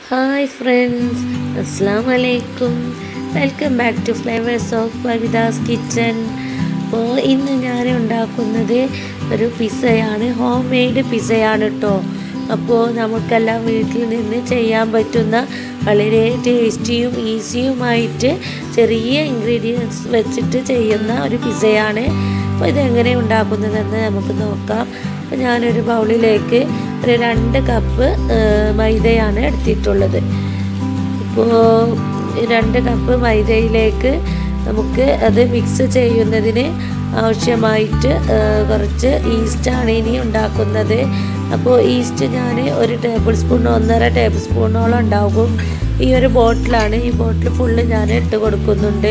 hi friends അസ്സാം വലൈക്കും welcome back to flavours of Babidas kitchen അപ്പോൾ ഇന്ന് ഞാൻ ഉണ്ടാക്കുന്നത് ഒരു പിസ്സയാണ് ഹോം മെയ്ഡ് പിസ്സയാണ് കേട്ടോ അപ്പോൾ നമുക്കെല്ലാം വീട്ടിൽ നിന്ന് ചെയ്യാൻ പറ്റുന്ന വളരെ ടേസ്റ്റിയും ഈസിയുമായിട്ട് ചെറിയ ഇൻഗ്രീഡിയൻസ് വെച്ചിട്ട് ചെയ്യുന്ന ഒരു പിസ്സയാണ് അപ്പോൾ ഇതെങ്ങനെ ഉണ്ടാക്കുന്നതെന്ന് നമുക്ക് നോക്കാം അപ്പോൾ ഞാനൊരു ബൗളിലേക്ക് ഒരു രണ്ട് കപ്പ് മൈദയാണ് എടുത്തിട്ടുള്ളത് ഇപ്പോൾ രണ്ട് കപ്പ് മൈദയിലേക്ക് നമുക്ക് അത് മിക്സ് ചെയ്യുന്നതിന് ആവശ്യമായിട്ട് കുറച്ച് ഈസ്റ്റാണ് ഇനി ഉണ്ടാക്കുന്നത് അപ്പോൾ ഈസ്റ്റ് ഞാൻ ഒരു ടേബിൾ സ്പൂൺ ഒന്നര ടേബിൾ സ്പൂണോളം ഉണ്ടാകും ഈ ഒരു ബോട്ടിലാണ് ഈ ബോട്ടിൽ ഫുള്ള് ഞാൻ ഇട്ട് കൊടുക്കുന്നുണ്ട്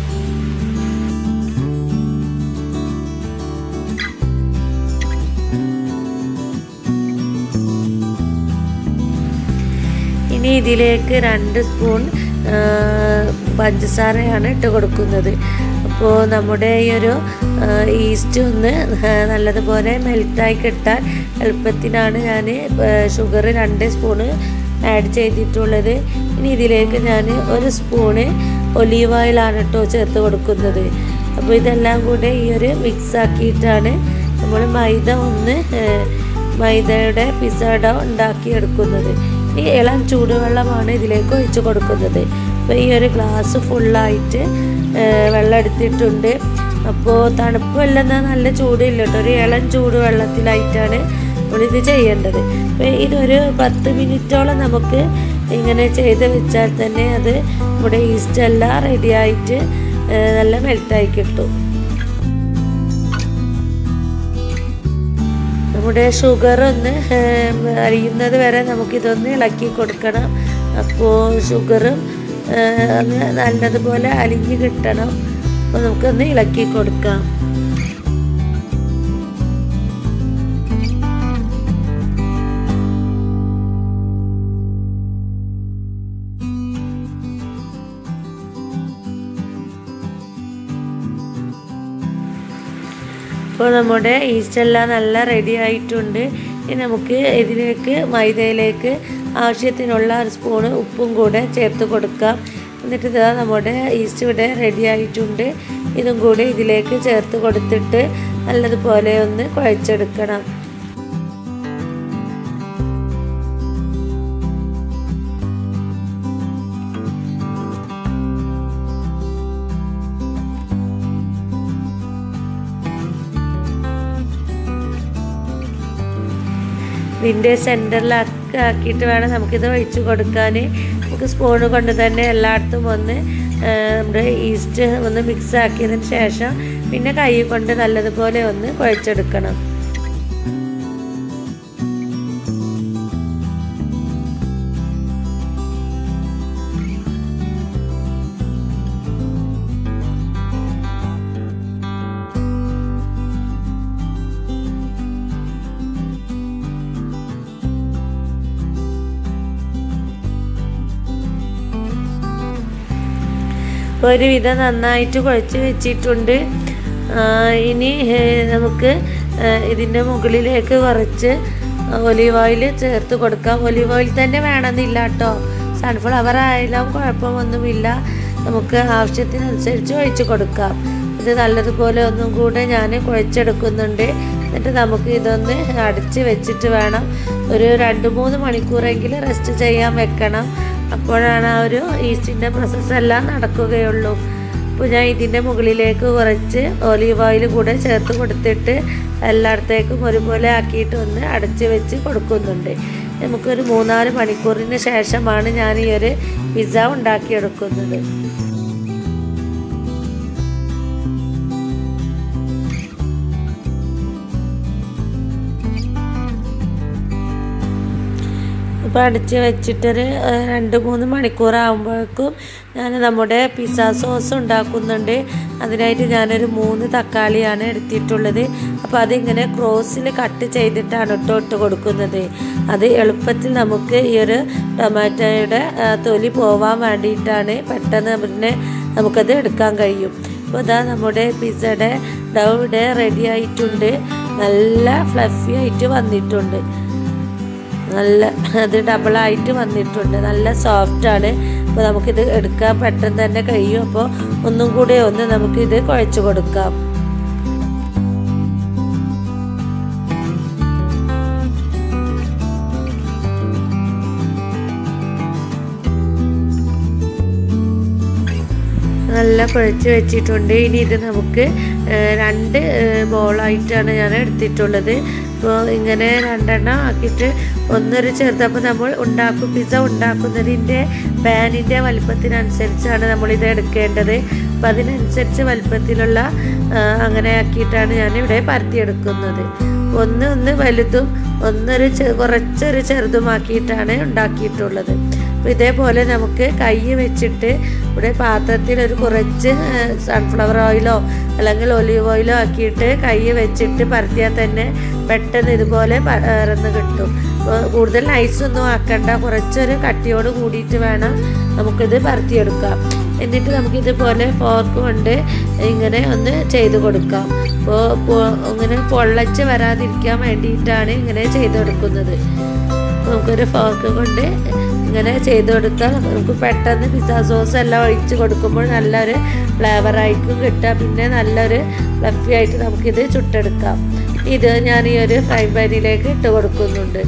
ഇനി ഇതിലേക്ക് രണ്ട് സ്പൂൺ പഞ്ചസാരയാണ് ഇട്ട് കൊടുക്കുന്നത് അപ്പോൾ നമ്മുടെ ഈ ഒരു ഈസ്റ്റ് ഒന്ന് നല്ലതുപോലെ മെൽറ്റായി കിട്ടാൻ എളുപ്പത്തിനാണ് ഞാൻ ഷുഗർ രണ്ട് സ്പൂണ് ആഡ് ചെയ്തിട്ടുള്ളത് ഇനി ഇതിലേക്ക് ഞാൻ ഒരു സ്പൂണ് ഒലീവ് ഓയിലാണ് കേട്ടോ ചേർത്ത് കൊടുക്കുന്നത് അപ്പോൾ ഇതെല്ലാം കൂടെ ഈ ഒരു മിക്സ് ആക്കിയിട്ടാണ് നമ്മൾ മൈദ ഒന്ന് മൈദയുടെ പിസ്സ ഡോ ഉണ്ടാക്കിയെടുക്കുന്നത് ഈ ഇളം ചൂടുവെള്ളമാണ് ഇതിലേക്ക് ഒഴിച്ച് കൊടുക്കുന്നത് അപ്പോൾ ഈ ഒരു ഗ്ലാസ് ഫുള്ളായിട്ട് വെള്ളം എടുത്തിട്ടുണ്ട് അപ്പോൾ തണുപ്പല്ലെന്നാൽ നല്ല ചൂടില്ല കേട്ടോ ഒരു ഇളം ചൂട് വെള്ളത്തിലായിട്ടാണ് നമ്മളിത് ചെയ്യേണ്ടത് അപ്പോൾ ഇതൊരു പത്ത് മിനിറ്റോളം നമുക്ക് ഇങ്ങനെ ചെയ്ത് വെച്ചാൽ തന്നെ അത് നമ്മുടെ ഈസ്റ്റ് എല്ലാം റെഡിയായിട്ട് നല്ല മെൽറ്റായി കിട്ടും നമ്മുടെ ഷുഗർ ഒന്ന് അരിയുന്നത് വരെ നമുക്കിതൊന്ന് ഇളക്കി കൊടുക്കണം അപ്പോൾ ഷുഗറും ഒന്ന് നല്ലതുപോലെ അലിഞ്ഞ് കിട്ടണം അപ്പോൾ നമുക്കൊന്ന് ഇളക്കി കൊടുക്കാം ഇപ്പോൾ നമ്മുടെ ഈസ്റ്റ് എല്ലാം നല്ല റെഡി ആയിട്ടുണ്ട് ഇനി നമുക്ക് ഇതിലേക്ക് മൈദയിലേക്ക് ആവശ്യത്തിനുള്ള ഒരു സ്പൂണ് ഉപ്പും കൂടെ ചേർത്ത് കൊടുക്കാം എന്നിട്ട് ഇതാ നമ്മുടെ ഈസ്റ്റ് ഇവിടെ റെഡി ആയിട്ടുണ്ട് ഇതും കൂടി ഇതിലേക്ക് ചേർത്ത് കൊടുത്തിട്ട് നല്ലതുപോലെ ഒന്ന് കുഴച്ചെടുക്കണം ഇതിൻ്റെ സെൻറ്ററിലൊക്കെ ആക്കിയിട്ട് വേണം നമുക്കിത് ഒഴിച്ച് കൊടുക്കാൻ നമുക്ക് സ്പൂണ് കൊണ്ട് തന്നെ എല്ലായിടത്തും ഒന്ന് നമ്മുടെ ഈസ്റ്റ് ഒന്ന് മിക്സ് ആക്കിയതിന് ശേഷം പിന്നെ കൈ കൊണ്ട് നല്ലതുപോലെ ഒന്ന് കുഴച്ചെടുക്കണം ഒരുവിധം നന്നായിട്ട് കുഴച്ച് വെച്ചിട്ടുണ്ട് ഇനി നമുക്ക് ഇതിൻ്റെ മുകളിലേക്ക് കുറച്ച് ഒലിവ് ഓയിൽ ചേർത്ത് കൊടുക്കാം ഒലിവ് ഓയിൽ തന്നെ വേണമെന്നില്ല കേട്ടോ സൺഫ്ലവർ ആയാലും കുഴപ്പമൊന്നുമില്ല നമുക്ക് ആവശ്യത്തിനനുസരിച്ച് ഒഴിച്ച് കൊടുക്കാം ഇത് നല്ലതുപോലെ ഒന്നും കൂടെ ഞാൻ കുഴച്ചെടുക്കുന്നുണ്ട് എന്നിട്ട് നമുക്ക് ഇതൊന്ന് അടച്ച് വെച്ചിട്ട് വേണം ഒരു രണ്ട് മൂന്ന് മണിക്കൂറെങ്കിലും റെസ്റ്റ് ചെയ്യാൻ വെക്കണം അപ്പോഴാണ് ആ ഒരു ഈസ്റ്റിൻ്റെ പ്രോസസ്സ് എല്ലാം നടക്കുകയുള്ളൂ അപ്പോൾ ഞാൻ ഇതിൻ്റെ മുകളിലേക്ക് കുറച്ച് ഒലീവ് ഓയിൽ കൂടെ ചേർത്ത് കൊടുത്തിട്ട് എല്ലായിടത്തേക്കും ഒരുപോലെ ആക്കിയിട്ട് ഒന്ന് അടച്ച് വെച്ച് കൊടുക്കുന്നുണ്ട് നമുക്കൊരു മൂന്നാല് മണിക്കൂറിന് ശേഷമാണ് ഞാൻ ഈ ഒരു പിസ്സ ഉണ്ടാക്കിയെടുക്കുന്നത് ഇപ്പോൾ അടിച്ച് വെച്ചിട്ടൊരു രണ്ട് മൂന്ന് മണിക്കൂർ ആകുമ്പോഴേക്കും ഞാൻ നമ്മുടെ പിസ്സ സോസ് ഉണ്ടാക്കുന്നുണ്ട് അതിനായിട്ട് ഞാനൊരു മൂന്ന് തക്കാളിയാണ് എടുത്തിട്ടുള്ളത് അപ്പോൾ അതിങ്ങനെ ക്രോസിൽ കട്ട് ചെയ്തിട്ടാണ് കേട്ടോ ഇട്ട് കൊടുക്കുന്നത് അത് എളുപ്പത്തിൽ നമുക്ക് ഈ ഒരു ടൊമാറ്റോയുടെ തൊലി പോവാൻ വേണ്ടിയിട്ടാണ് പെട്ടെന്ന് പിന്നെ നമുക്കത് എടുക്കാൻ കഴിയും അപ്പോൾ ഇതാ നമ്മുടെ പിസ്സയുടെ ഡവ് ഇവിടെ റെഡി ആയിട്ടുണ്ട് നല്ല ഫ്ലഫി ആയിട്ട് വന്നിട്ടുണ്ട് നല്ല അത് ഡബിളായിട്ട് വന്നിട്ടുണ്ട് നല്ല സോഫ്റ്റാണ് അപ്പോൾ നമുക്കിത് എടുക്കാൻ പെട്ടെന്ന് തന്നെ കഴിയും അപ്പോൾ ഒന്നും കൂടെ ഒന്ന് നമുക്കിത് കുഴച്ച് കൊടുക്കാം നല്ല കുഴച്ച് വെച്ചിട്ടുണ്ട് ഇനി ഇത് നമുക്ക് രണ്ട് ബോളായിട്ടാണ് ഞാൻ എടുത്തിട്ടുള്ളത് അപ്പോൾ ഇങ്ങനെ രണ്ടെണ്ണം ആക്കിയിട്ട് ഒന്നൊരു ചെറുതപ്പോൾ നമ്മൾ ഉണ്ടാക്കും പിസ്സ ഉണ്ടാക്കുന്നതിൻ്റെ പാനിൻ്റെ വലിപ്പത്തിനനുസരിച്ചാണ് നമ്മളിത് എടുക്കേണ്ടത് അപ്പോൾ അതിനനുസരിച്ച് വലിപ്പത്തിലുള്ള അങ്ങനെ ആക്കിയിട്ടാണ് ഞാൻ ഇവിടെ പരത്തിയെടുക്കുന്നത് ഒന്ന് ഒന്ന് വലുതും ഒന്നൊരു കുറച്ചൊരു ചെറുതുമാക്കിയിട്ടാണ് ഉണ്ടാക്കിയിട്ടുള്ളത് അപ്പോൾ ഇതേപോലെ നമുക്ക് കൈ വെച്ചിട്ട് ഇവിടെ പാത്രത്തിൽ ഒരു കുറച്ച് സൺഫ്ലവർ ഓയിലോ അല്ലെങ്കിൽ ഒലിവ് ഓയിലോ ആക്കിയിട്ട് കൈ വെച്ചിട്ട് പരത്തിയാൽ തന്നെ പെട്ടെന്ന് ഇതുപോലെ പരന്ന് കിട്ടും കൂടുതൽ നൈസൊന്നും ആക്കണ്ട കുറച്ചൊരു കട്ടിയോട് കൂടിയിട്ട് വേണം നമുക്കിത് പരത്തിയെടുക്കാം എന്നിട്ട് നമുക്കിതുപോലെ ഫോർക്ക് കൊണ്ട് ഇങ്ങനെ ഒന്ന് ചെയ്ത് കൊടുക്കാം അപ്പോൾ ഇങ്ങനെ പൊള്ളച്ച് വരാതിരിക്കാൻ വേണ്ടിയിട്ടാണ് ഇങ്ങനെ ചെയ്തെടുക്കുന്നത് നമുക്കൊരു ഫോർക്ക് കൊണ്ട് ഇങ്ങനെ ചെയ്ത് കൊടുത്താൽ നമുക്ക് പെട്ടെന്ന് പിസ്സ സോസ് എല്ലാം ഒഴിച്ച് കൊടുക്കുമ്പോൾ നല്ലൊരു ഫ്ലേവറായിരിക്കും കിട്ടുക പിന്നെ നല്ലൊരു ഫ്ലഫി ആയിട്ട് നമുക്കിത് ചുട്ടെടുക്കാം ഇത് ഞാൻ ഈ ഒരു ഫ്രൈ പാനിലേക്ക് ഇട്ട് കൊടുക്കുന്നുണ്ട്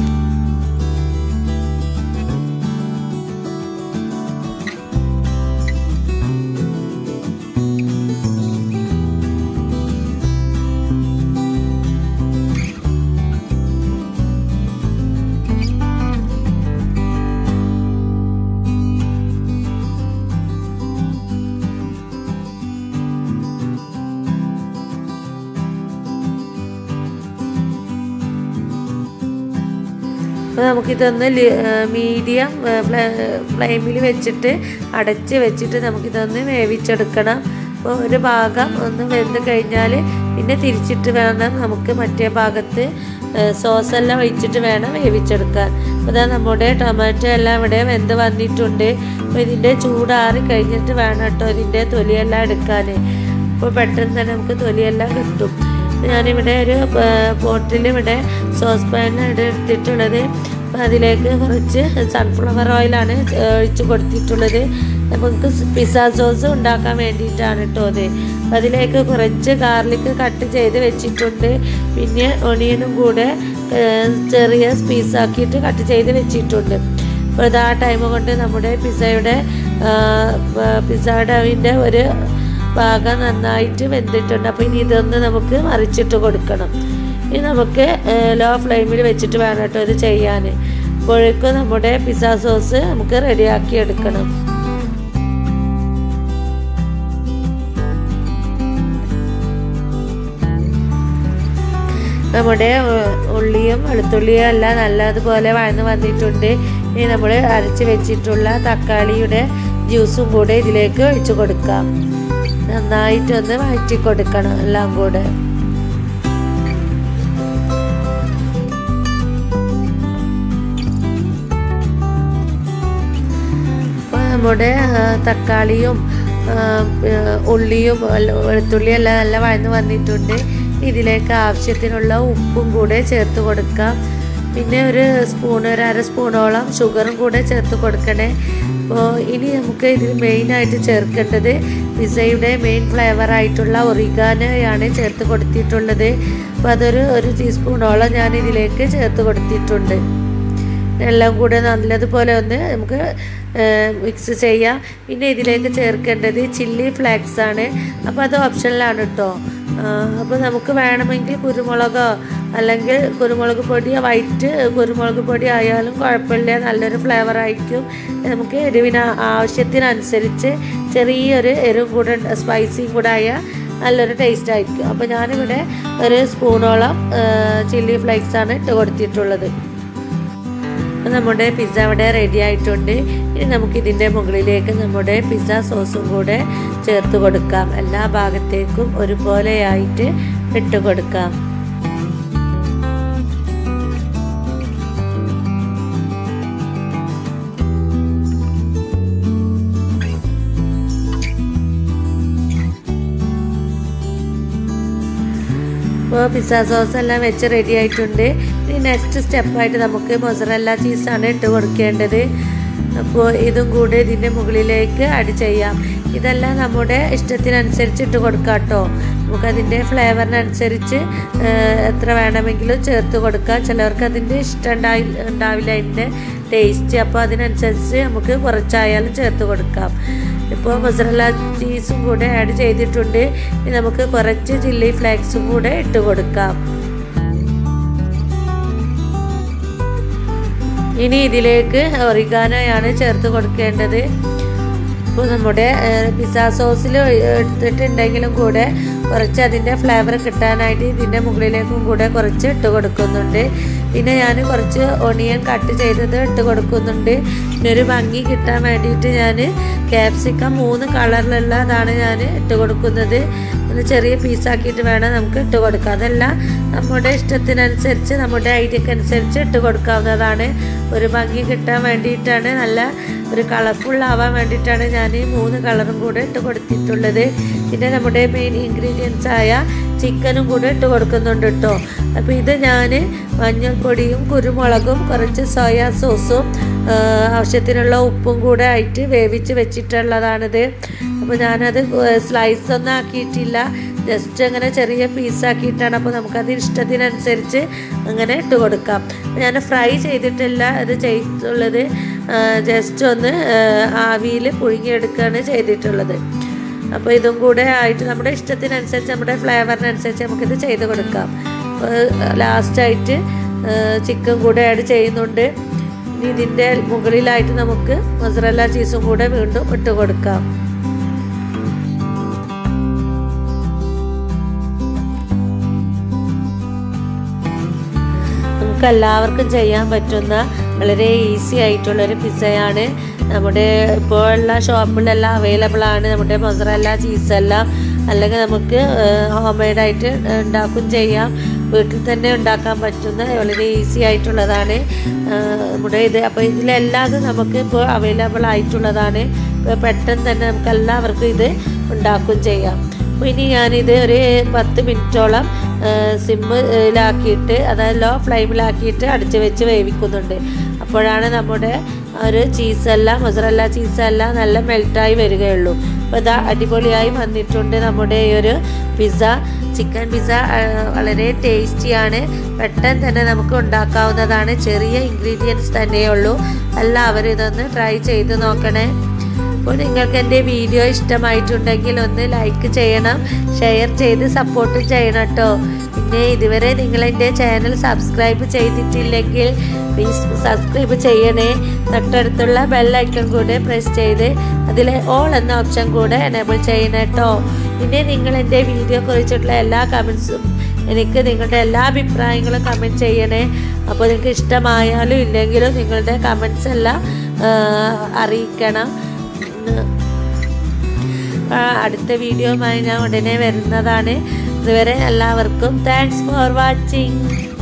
അപ്പോൾ നമുക്കിതൊന്ന് മീഡിയം ഫ്ലെയിമിൽ വെച്ചിട്ട് അടച്ച് വെച്ചിട്ട് നമുക്കിതൊന്ന് വേവിച്ചെടുക്കണം അപ്പോൾ ഒരു ഭാഗം ഒന്ന് വെന്ത് കഴിഞ്ഞാൽ പിന്നെ തിരിച്ചിട്ട് വേണം നമുക്ക് മറ്റേ ഭാഗത്ത് സോസ് എല്ലാം ഒഴിച്ചിട്ട് വേണം വേവിച്ചെടുക്കാൻ അപ്പോൾ ഇതാ നമ്മുടെ ടൊമാറ്റോ എല്ലാം ഇവിടെ വെന്ത് വന്നിട്ടുണ്ട് അപ്പോൾ ഇതിൻ്റെ ചൂടാറി കഴിഞ്ഞിട്ട് വേണം കേട്ടോ ഇതിൻ്റെ തൊലിയെല്ലാം എടുക്കാൻ അപ്പോൾ പെട്ടെന്ന് തന്നെ നമുക്ക് തൊലിയെല്ലാം കിട്ടും ഞാനിവിടെ ഒരു പോട്ടിൽ ഇവിടെ സോസ് പാനാണ് എടുത്തിട്ടുള്ളത് അപ്പോൾ അതിലേക്ക് കുറച്ച് സൺഫ്ലവർ ഓയിലാണ് ഒഴിച്ച് കൊടുത്തിട്ടുള്ളത് നമുക്ക് പിസ്സ സോസ് ഉണ്ടാക്കാൻ വേണ്ടിയിട്ടാണ് കേട്ടോ അത് അപ്പോൾ അതിലേക്ക് കുറച്ച് ഗാർലിക് കട്ട് ചെയ്ത് വെച്ചിട്ടുണ്ട് പിന്നെ ഒണിയനും കൂടെ ചെറിയ പീസാക്കിയിട്ട് കട്ട് ചെയ്ത് വെച്ചിട്ടുണ്ട് അപ്പോൾ ഇത് ആ ടൈം കൊണ്ട് നമ്മുടെ പിസ്സയുടെ പിസ്സയുടെ അതിൻ്റെ ഒരു ഭാഗം നന്നായിട്ട് വെന്തിട്ടുണ്ട് അപ്പോൾ ഇനി ഇതൊന്ന് നമുക്ക് മറിച്ചിട്ട് കൊടുക്കണം ഇനി നമുക്ക് ലോ ഫ്ലെയിമിൽ വെച്ചിട്ട് വേണം കേട്ടോ ഇത് ചെയ്യാൻ അപ്പോഴേക്കും നമ്മുടെ പിസ്സ സോസ് നമുക്ക് റെഡിയാക്കി എടുക്കണം നമ്മുടെ ഉള്ളിയും വെളുത്തുള്ളിയും എല്ലാം നല്ലതുപോലെ വഴന്ന് വന്നിട്ടുണ്ട് ഇനി നമ്മൾ അരച്ച് വെച്ചിട്ടുള്ള തക്കാളിയുടെ ജ്യൂസും കൂടെ ഇതിലേക്ക് ഒഴിച്ചു കൊടുക്കാം നന്നായിട്ടൊന്ന് വഴറ്റി കൊടുക്കണം എല്ലാം കൂടെ അപ്പോൾ നമ്മുടെ തക്കാളിയും ഉള്ളിയും വെളുത്തുള്ളിയും എല്ലാം നല്ല വഴന്ന് വന്നിട്ടുണ്ട് ഇതിലേക്ക് ആവശ്യത്തിനുള്ള ഉപ്പും കൂടെ ചേർത്ത് കൊടുക്കാം പിന്നെ ഒരു സ്പൂൺ ഒരു അര സ്പൂണോളം ഷുഗറും കൂടെ ചേർത്ത് കൊടുക്കണേ അപ്പോൾ ഇനി നമുക്ക് ഇതിൽ മെയിനായിട്ട് ചേർക്കേണ്ടത് പിസയുടെ മെയിൻ ഫ്ലേവർ ആയിട്ടുള്ള ഒറിഗാനോയാണ് ചേർത്ത് കൊടുത്തിട്ടുള്ളത് അപ്പോൾ അതൊരു ഒരു ടീസ്പൂണോളം ഞാൻ ഇതിലേക്ക് ചേർത്ത് കൊടുത്തിട്ടുണ്ട് എല്ലാം കൂടെ നല്ലതുപോലെ ഒന്ന് നമുക്ക് മിക്സ് ചെയ്യാം പിന്നെ ഇതിലേക്ക് ചേർക്കേണ്ടത് ചില്ലി ഫ്ലേക്സ് ആണ് അപ്പോൾ അത് ഓപ്ഷനിലാണ് കേട്ടോ അപ്പോൾ നമുക്ക് വേണമെങ്കിൽ കുരുമുളകോ അല്ലെങ്കിൽ കുരുമുളക് പൊടി വൈറ്റ് കുരുമുളക് പൊടി ആയാലും കുഴപ്പമില്ല നല്ലൊരു ഫ്ലേവർ ആയിരിക്കും നമുക്ക് എരിവിന് ആവശ്യത്തിനനുസരിച്ച് ചെറിയൊരു എരിവും കൂടെ സ്പൈസിയും കൂടെ ആയാൽ നല്ലൊരു ടേസ്റ്റ് ആയിരിക്കും അപ്പോൾ ഞാനിവിടെ ഒരു സ്പൂണോളം ചില്ലി ഫ്ലേക്സ് ആണ് ഇട്ട് കൊടുത്തിട്ടുള്ളത് നമ്മുടെ പിസ്സ അവിടെ റെഡി ആയിട്ടുണ്ട് ഇനി നമുക്ക് ഇതിൻ്റെ മുകളിലേക്ക് നമ്മുടെ പിസ്സ സോസും കൂടെ ചേർത്ത് കൊടുക്കാം എല്ലാ ഭാഗത്തേക്കും ഒരുപോലെയായിട്ട് ഇട്ട് കൊടുക്കാം ഇപ്പോൾ പിസ്സ സോസ് എല്ലാം വെച്ച് റെഡി ആയിട്ടുണ്ട് ഇനി നെക്സ്റ്റ് സ്റ്റെപ്പായിട്ട് നമുക്ക് മൊസറല്ല ചീസാണ് ഇട്ട് കൊടുക്കേണ്ടത് അപ്പോൾ ഇതും കൂടെ ഇതിൻ്റെ മുകളിലേക്ക് ആഡ് ചെയ്യാം ഇതെല്ലാം നമ്മുടെ ഇഷ്ടത്തിനനുസരിച്ച് ഇട്ട് കൊടുക്കാം കേട്ടോ നമുക്കതിൻ്റെ ഫ്ലേവറിനനുസരിച്ച് എത്ര വേണമെങ്കിലും ചേർത്ത് കൊടുക്കാം ചിലവർക്ക് അതിൻ്റെ ഇഷ്ടം ഉണ്ടായി ഉണ്ടാവില്ല അതിൻ്റെ ടേസ്റ്റ് അപ്പോൾ അതിനനുസരിച്ച് നമുക്ക് കുറച്ചായാലും ചേർത്ത് കൊടുക്കാം ഇപ്പോൾ മൊസറല്ല ചീസും കൂടെ ആഡ് ചെയ്തിട്ടുണ്ട് ഇനി നമുക്ക് കുറച്ച് ചില്ലി ഫ്ലേക്സും കൂടെ ഇട്ട് കൊടുക്കാം ഇനി ഇതിലേക്ക് ഒറിഗാനോയാണ് ചേർത്ത് കൊടുക്കേണ്ടത് ഇപ്പോൾ നമ്മുടെ പിസ്സ സോസിൽ എടുത്തിട്ടുണ്ടെങ്കിലും കൂടെ കുറച്ച് അതിൻ്റെ ഫ്ലേവർ കിട്ടാനായിട്ട് ഇതിൻ്റെ മുകളിലേക്കും കൂടെ കുറച്ച് ഇട്ട് കൊടുക്കുന്നുണ്ട് പിന്നെ ഞാൻ കുറച്ച് ഒണിയൻ കട്ട് ചെയ്തത് ഇട്ട് കൊടുക്കുന്നുണ്ട് പിന്നെ ഒരു ഭംഗി കിട്ടാൻ വേണ്ടിയിട്ട് ഞാൻ ക്യാപ്സിക്കം മൂന്ന് കളറിലുള്ളതാണ് ഞാൻ ഇട്ട് കൊടുക്കുന്നത് ഒന്ന് ചെറിയ പീസാക്കിയിട്ട് വേണം നമുക്ക് ഇട്ട് കൊടുക്കാം അതെല്ലാം നമ്മുടെ ഇഷ്ടത്തിനനുസരിച്ച് നമ്മുടെ ഐഡിയക്ക് അനുസരിച്ച് ഇട്ട് കൊടുക്കാവുന്നതാണ് ഒരു ഭംഗി കിട്ടാൻ വേണ്ടിയിട്ടാണ് നല്ല ഒരു കളർഫുൾ ആവാൻ വേണ്ടിയിട്ടാണ് ഞാൻ ഈ മൂന്ന് കളറും കൂടെ ഇട്ട് കൊടുത്തിട്ടുള്ളത് പിന്നെ നമ്മുടെ മെയിൻ ഇൻഗ്രീഡിയൻസ് ആയ ചിക്കനും കൂടെ ഇട്ട് കൊടുക്കുന്നുണ്ട് കേട്ടോ അപ്പോൾ ഇത് ഞാൻ മഞ്ഞൾപ്പൊടിയും കുരുമുളകും കുറച്ച് സോയാ സോസും ആവശ്യത്തിനുള്ള ഉപ്പും കൂടെ ആയിട്ട് വേവിച്ച് വെച്ചിട്ടുള്ളതാണിത് അപ്പോൾ ഞാനത് സ്ലൈസ് ഒന്നും ആക്കിയിട്ടില്ല ജസ്റ്റ് അങ്ങനെ ചെറിയ പീസാക്കിയിട്ടാണ് അപ്പോൾ നമുക്കത് ഇഷ്ടത്തിനനുസരിച്ച് അങ്ങനെ ഇട്ട് കൊടുക്കാം ഞാൻ ഫ്രൈ ചെയ്തിട്ടില്ല ഇത് ചെയ്തിട്ടുള്ളത് ജസ്റ്റ് ഒന്ന് ആവിയിൽ പുഴുങ്ങിയെടുക്കുകയാണ് ചെയ്തിട്ടുള്ളത് അപ്പോൾ ഇതും കൂടെ ആയിട്ട് നമ്മുടെ ഇഷ്ടത്തിനനുസരിച്ച് നമ്മുടെ ഫ്ലേവറിനനുസരിച്ച് നമുക്കിത് ചെയ്ത് കൊടുക്കാം ലാസ്റ്റായിട്ട് ചിക്കൻ കൂടെ ആഡ് ചെയ്യുന്നുണ്ട് ഇനി ഇതിൻ്റെ മുകളിലായിട്ട് നമുക്ക് മൊസറല്ല ചീസും കൂടെ വീണ്ടും ഇട്ട് കൊടുക്കാം നമുക്ക് എല്ലാവർക്കും ചെയ്യാൻ പറ്റുന്ന വളരെ ഈസി ആയിട്ടുള്ളൊരു പിസ്സയാണ് നമ്മുടെ ഇപ്പോൾ ഉള്ള ഷോപ്പിലെല്ലാം അവൈലബിൾ ആണ് നമ്മുടെ മൊസറല്ല ചീസെല്ലാം അല്ലെങ്കിൽ നമുക്ക് ഹോം മെയ്ഡായിട്ട് ഉണ്ടാക്കും ചെയ്യാം വീട്ടിൽ തന്നെ ഉണ്ടാക്കാൻ പറ്റുന്ന വളരെ ഈസി ആയിട്ടുള്ളതാണ് നമ്മുടെ ഇത് അപ്പോൾ ഇതിലെല്ലാതും നമുക്ക് ഇപ്പോൾ അവൈലബിൾ ആയിട്ടുള്ളതാണ് ഇപ്പോൾ പെട്ടെന്ന് തന്നെ നമുക്ക് എല്ലാവർക്കും ഇത് ഉണ്ടാക്കും ചെയ്യാം അപ്പോൾ ഇനി ഞാനിത് ഒരു പത്ത് മിനിറ്റോളം സിമ്മിലാക്കിയിട്ട് അതായത് ലോ ഫ്ലെയിമിലാക്കിയിട്ട് അടിച്ച് വെച്ച് വേവിക്കുന്നുണ്ട് അപ്പോഴാണ് നമ്മുടെ ഒരു ചീസെല്ലാം മൊസറല്ല ചീസെല്ലാം നല്ല മെൽറ്റായി വരികയുള്ളൂ അപ്പോൾ ഇതാ അടിപൊളിയായി വന്നിട്ടുണ്ട് നമ്മുടെ ഈ ഒരു പിസ്സ ചിക്കൻ പിസ്സ വളരെ ടേസ്റ്റിയാണ് പെട്ടെന്ന് തന്നെ നമുക്ക് ഉണ്ടാക്കാവുന്നതാണ് ചെറിയ ഇൻഗ്രീഡിയൻസ് തന്നെയുള്ളൂ എല്ലാവരും ഇതൊന്ന് ട്രൈ ചെയ്ത് നോക്കണേ അപ്പോൾ നിങ്ങൾക്ക് എൻ്റെ വീഡിയോ ഇഷ്ടമായിട്ടുണ്ടെങ്കിൽ ഒന്ന് ലൈക്ക് ചെയ്യണം ഷെയർ ചെയ്ത് സപ്പോർട്ട് ചെയ്യണം കേട്ടോ പിന്നെ ഇതുവരെ നിങ്ങൾ എൻ്റെ ചാനൽ സബ്സ്ക്രൈബ് ചെയ്തിട്ടില്ലെങ്കിൽ പ്ലീസ് സബ്സ്ക്രൈബ് ചെയ്യണേ തൊട്ടടുത്തുള്ള ബെല്ലൈക്കൺ കൂടെ പ്രസ് ചെയ്ത് അതിലെ ഓൾ എന്ന ഓപ്ഷൻ കൂടെ എനേബിൾ ചെയ്യണം കേട്ടോ പിന്നെ നിങ്ങൾ എൻ്റെ വീഡിയോ കുറിച്ചിട്ടുള്ള എല്ലാ കമൻസും എനിക്ക് നിങ്ങളുടെ എല്ലാ അഭിപ്രായങ്ങളും കമൻറ്റ് ചെയ്യണേ അപ്പോൾ നിങ്ങൾക്ക് ഇഷ്ടമായാലും ഇല്ലെങ്കിലും നിങ്ങളുടെ കമൻസ് എല്ലാം അറിയിക്കണം അടുത്ത വീഡിയോയുമായി ഞാൻ ഉടനെ വരുന്നതാണ് ഇതുവരെ എല്ലാവർക്കും താങ്ക്സ് ഫോർ വാച്ചിങ്